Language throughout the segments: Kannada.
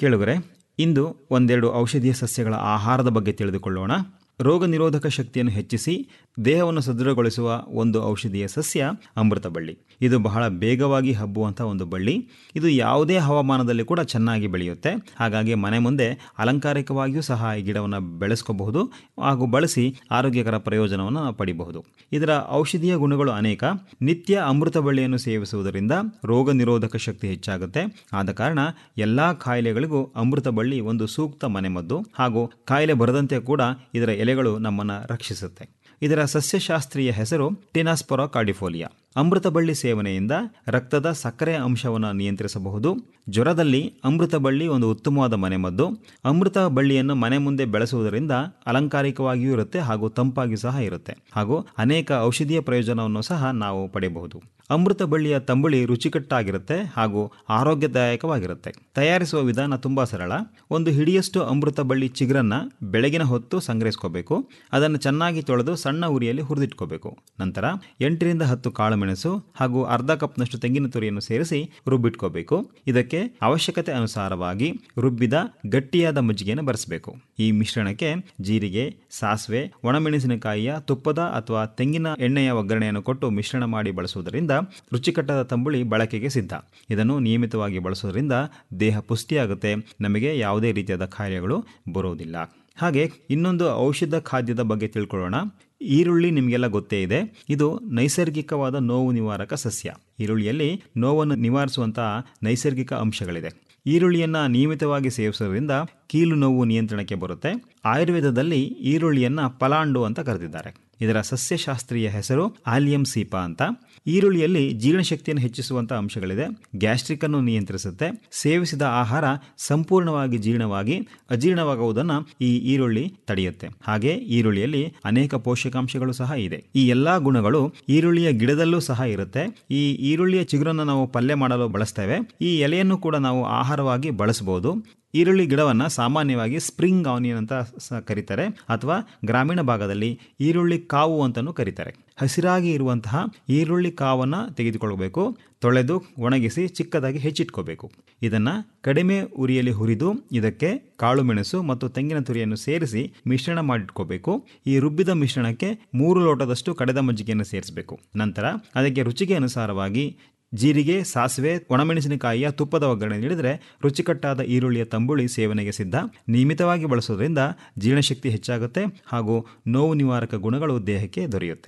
ಕೇಳುಗರೆ ಇಂದು ಒಂದೆರಡು ಔಷಧೀಯ ಸಸ್ಯಗಳ ಆಹಾರದ ಬಗ್ಗೆ ತಿಳಿದುಕೊಳ್ಳೋಣ ರೋಗ ನಿರೋಧಕ ಶಕ್ತಿಯನ್ನು ಹೆಚ್ಚಿಸಿ ದೇಹವನ್ನು ಸದೃಢಗೊಳಿಸುವ ಒಂದು ಔಷಧೀಯ ಸಸ್ಯ ಅಮೃತ ಬಳ್ಳಿ ಇದು ಬಹಳ ಬೇಗವಾಗಿ ಹಬ್ಬುವಂಥ ಒಂದು ಬಳ್ಳಿ ಇದು ಯಾವುದೇ ಹವಾಮಾನದಲ್ಲಿ ಕೂಡ ಚೆನ್ನಾಗಿ ಬೆಳೆಯುತ್ತೆ ಹಾಗಾಗಿ ಮನೆ ಮುಂದೆ ಅಲಂಕಾರಿಕವಾಗಿಯೂ ಸಹ ಈ ಗಿಡವನ್ನು ಬೆಳೆಸ್ಕೋಬಹುದು ಹಾಗೂ ಬಳಸಿ ಆರೋಗ್ಯಕರ ಪ್ರಯೋಜನವನ್ನು ನಾವು ಪಡಿಬಹುದು ಇದರ ಔಷಧೀಯ ಗುಣಗಳು ಅನೇಕ ನಿತ್ಯ ಅಮೃತ ಬಳ್ಳಿಯನ್ನು ಸೇವಿಸುವುದರಿಂದ ರೋಗ ನಿರೋಧಕ ಶಕ್ತಿ ಹೆಚ್ಚಾಗುತ್ತೆ ಆದ ಕಾರಣ ಎಲ್ಲ ಕಾಯಿಲೆಗಳಿಗೂ ಅಮೃತ ಬಳ್ಳಿ ಒಂದು ಸೂಕ್ತ ಮನೆಮದ್ದು ಹಾಗೂ ಕಾಯಿಲೆ ಬರದಂತೆ ಕೂಡ ಇದರ ಎಲೆಗಳು ನಮ್ಮನ್ನು ರಕ್ಷಿಸುತ್ತೆ ಇದರ ಸಸ್ಯಶಾಸ್ತ್ರೀಯ ಹೆಸರು ಟಿನಾಸ್ಪೊರ ಕಾರ್ಡಿಫೋಲಿಯಾ ಅಮೃತ ಬಳ್ಳಿ ಸೇವನೆಯಿಂದ ರಕ್ತದ ಸಕ್ಕರೆ ಅಂಶವನ್ನು ನಿಯಂತ್ರಿಸಬಹುದು ಜ್ವರದಲ್ಲಿ ಅಮೃತ ಬಳ್ಳಿ ಒಂದು ಉತ್ತಮವಾದ ಮನೆಮದ್ದು ಅಮೃತ ಬಳ್ಳಿಯನ್ನು ಮನೆ ಮುಂದೆ ಬೆಳೆಸುವುದರಿಂದ ಅಲಂಕಾರಿಕವಾಗಿಯೂ ಇರುತ್ತೆ ಹಾಗೂ ತಂಪಾಗಿಯೂ ಸಹ ಇರುತ್ತೆ ಹಾಗೂ ಅನೇಕ ಔಷಧೀಯ ಪ್ರಯೋಜನವನ್ನು ಸಹ ನಾವು ಪಡೆಯಬಹುದು ಅಮೃತ ಬಳ್ಳಿಯ ತಂಬುಳಿ ರುಚಿಕಟ್ಟಾಗಿರುತ್ತೆ ಹಾಗೂ ಆರೋಗ್ಯದಾಯಕವಾಗಿರುತ್ತೆ ತಯಾರಿಸುವ ವಿಧಾನ ತುಂಬ ಸರಳ ಒಂದು ಹಿಡಿಯಷ್ಟು ಅಮೃತ ಬಳ್ಳಿ ಚಿಗುರನ್ನ ಬೆಳಗಿನ ಹೊತ್ತು ಸಂಗ್ರಹಿಸ್ಕೋಬೇಕು ಅದನ್ನು ಚೆನ್ನಾಗಿ ತೊಳೆದು ಸಣ್ಣ ಉರಿಯಲ್ಲಿ ಹುರಿದಿಟ್ಕೋಬೇಕು ನಂತರ ಎಂಟರಿಂದ ಹತ್ತು ಕಾಳು ಮೆಣಸು ಹಾಗೂ ಅರ್ಧ ಕಪ್ನಷ್ಟು ತೆಂಗಿನ ತುರಿಯನ್ನು ಸೇರಿಸಿ ರುಬ್ಬಿಟ್ಕೋಬೇಕು ಇದಕ್ಕೆ ಅವಶ್ಯಕತೆ ಅನುಸಾರವಾಗಿ ರುಬ್ಬಿದ ಗಟ್ಟಿಯಾದ ಮಜ್ಜಿಗೆಯನ್ನು ಬರೆಸಬೇಕು ಈ ಮಿಶ್ರಣಕ್ಕೆ ಜೀರಿಗೆ ಸಾಸಿವೆ ಒಣಮೆಣಸಿನಕಾಯಿಯ ತುಪ್ಪದ ಅಥವಾ ತೆಂಗಿನ ಎಣ್ಣೆಯ ಒಗ್ಗರಣೆಯನ್ನು ಕೊಟ್ಟು ಮಿಶ್ರಣ ಮಾಡಿ ಬಳಸುವುದರಿಂದ ರುಚಿಕಟ್ಟಾದ ತಂಬುಳಿ ಬಳಕೆಗೆ ಸಿದ್ಧ ಇದನ್ನು ನಿಯಮಿತವಾಗಿ ಬಳಸೋದ್ರಿಂದ ದೇಹ ಪುಷ್ಟಿಯಾಗುತ್ತೆ ನಮಗೆ ಯಾವುದೇ ರೀತಿಯಾದ ಕಾಯಿಲೆಗಳು ಬರುವುದಿಲ್ಲ ಹಾಗೆ ಇನ್ನೊಂದು ಔಷಧ ಖಾದ್ಯದ ಬಗ್ಗೆ ತಿಳ್ಕೊಳ್ಳೋಣ ಈರುಳ್ಳಿ ನಿಮಗೆಲ್ಲ ಗೊತ್ತೇ ಇದೆ ಇದು ನೈಸರ್ಗಿಕವಾದ ನೋವು ನಿವಾರಕ ಸಸ್ಯ ಈರುಳ್ಳಿಯಲ್ಲಿ ನೋವನ್ನು ನಿವಾರಿಸುವಂತಹ ನೈಸರ್ಗಿಕ ಅಂಶಗಳಿದೆ ಈರುಳ್ಳಿಯನ್ನು ನಿಯಮಿತವಾಗಿ ಸೇವಿಸೋದ್ರಿಂದ ಕೀಲು ನೋವು ನಿಯಂತ್ರಣಕ್ಕೆ ಬರುತ್ತೆ ಆಯುರ್ವೇದದಲ್ಲಿ ಈರುಳ್ಳಿಯನ್ನು ಪಲಾಂಡು ಅಂತ ಕರೆದಿದ್ದಾರೆ ಇದರ ಸಸ್ಯಶಾಸ್ತ್ರೀಯ ಹೆಸರು ಆಲಿಯಂ ಸೀಪಾ ಅಂತ ಈರುಳ್ಳಿಯಲ್ಲಿ ಜೀರ್ಣಶಕ್ತಿಯನ್ನು ಹೆಚ್ಚಿಸುವಂಥ ಅಂಶಗಳಿದೆ ಗ್ಯಾಸ್ಟ್ರಿಕ್ ಅನ್ನು ನಿಯಂತ್ರಿಸುತ್ತೆ ಸೇವಿಸಿದ ಆಹಾರ ಸಂಪೂರ್ಣವಾಗಿ ಜೀರ್ಣವಾಗಿ ಅಜೀರ್ಣವಾಗುವುದನ್ನು ಈ ಈರುಳ್ಳಿ ತಡೆಯುತ್ತೆ ಹಾಗೆ ಈರುಳ್ಳಿಯಲ್ಲಿ ಅನೇಕ ಪೋಷಕಾಂಶಗಳು ಸಹ ಇದೆ ಈ ಎಲ್ಲಾ ಗುಣಗಳು ಈರುಳ್ಳಿಯ ಗಿಡದಲ್ಲೂ ಸಹ ಇರುತ್ತೆ ಈ ಈರುಳ್ಳಿಯ ಚಿಗುರನ್ನು ನಾವು ಪಲ್ಯ ಮಾಡಲು ಬಳಸ್ತೇವೆ ಈ ಎಲೆಯನ್ನು ಕೂಡ ನಾವು ಆಹಾರವಾಗಿ ಬಳಸಬಹುದು ಈರುಳ್ಳಿ ಗಿಡವನ್ನು ಸಾಮಾನ್ಯವಾಗಿ ಸ್ಪ್ರಿಂಗ್ ಆನಿಯನ್ ಅಂತ ಸ ಕರೀತಾರೆ ಅಥವಾ ಗ್ರಾಮೀಣ ಭಾಗದಲ್ಲಿ ಈರುಳ್ಳಿ ಕಾವು ಅಂತಲೂ ಕರೀತಾರೆ ಹಸಿರಾಗಿ ಇರುವಂತಹ ಈರುಳ್ಳಿ ಕಾವನ್ನು ತೆಗೆದುಕೊಳ್ಬೇಕು ತೊಳೆದು ಒಣಗಿಸಿ ಚಿಕ್ಕದಾಗಿ ಹೆಚ್ಚಿಟ್ಕೋಬೇಕು ಇದನ್ನು ಕಡಿಮೆ ಉರಿಯಲ್ಲಿ ಹುರಿದು ಇದಕ್ಕೆ ಕಾಳು ಮೆಣಸು ಮತ್ತು ತೆಂಗಿನ ತುರಿಯನ್ನು ಸೇರಿಸಿ ಮಿಶ್ರಣ ಮಾಡಿಟ್ಕೋಬೇಕು ಈ ರುಬ್ಬಿದ ಮಿಶ್ರಣಕ್ಕೆ ಮೂರು ಲೋಟದಷ್ಟು ಕಡೆದ ಮಜ್ಜಿಗೆಯನ್ನು ಸೇರಿಸಬೇಕು ನಂತರ ಅದಕ್ಕೆ ರುಚಿಗೆ ಅನುಸಾರವಾಗಿ ಜೀರಿಗೆ ಸಾಸಿವೆ ಒಣಮೆಣಸಿನಕಾಯಿಯ ತುಪ್ಪದ ಒಗ್ಗರಣೆ ನೀಡಿದರೆ ರುಚಿಕಟ್ಟಾದ ಈರುಳ್ಳಿಯ ತಂಬುಳಿ ಸೇವನೆಗೆ ಸಿದ್ಧ ನಿಯಮಿತವಾಗಿ ಬಳಸೋದ್ರಿಂದ ಜೀರ್ಣಶಕ್ತಿ ಹೆಚ್ಚಾಗುತ್ತೆ ಹಾಗೂ ನೋವು ನಿವಾರಕ ಗುಣಗಳು ದೇಹಕ್ಕೆ ದೊರೆಯುತ್ತೆ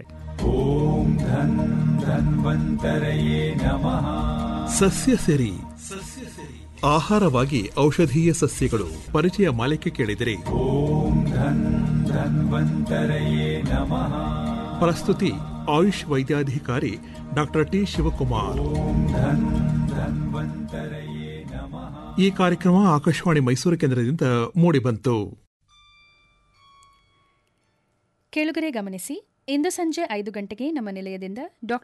ಓಂ ಧನ್ ಧನ್ವಂತರಯೇ ನಮಃ ಸಸ್ಯ ಸೆರಿ ಆಹಾರವಾಗಿ ಔಷಧೀಯ ಸಸ್ಯಗಳು ಪರಿಚಯ ಮಾಲಿಕೆ ಕೇಳಿದರೆ ಓಂ ಧನ್ ಧನ್ವಂತರಯೇ ನಮಃ ಪ್ರಸ್ತುತಿ ಆಯುಷ್ ವೈದ್ಯಾಧಿಕಾರಿ ಡಾಕ್ಟರ್ ಟಿ ಶಿವಕುಮಾರ್ ಓಂ ಧನ್ ಧನ್ವಂತರಯೇ ನಮಃ ಈ ಕಾರ್ಯಕ್ರಮ ಆಕಾಶವಾಣಿ ಮೈಸೂರು ಕೇಂದ್ರದಿಂದ ಮೂಡಿಬಂತು ಕೇಳುಗರೆ ಗಮನಿಸಿ ಇಂದು ಸಂಜೆ ಐದು ಗಂಟೆಗೆ ನಮ್ಮ ನಿಲಯದಿಂದ ಡಾಕ್ಟರ್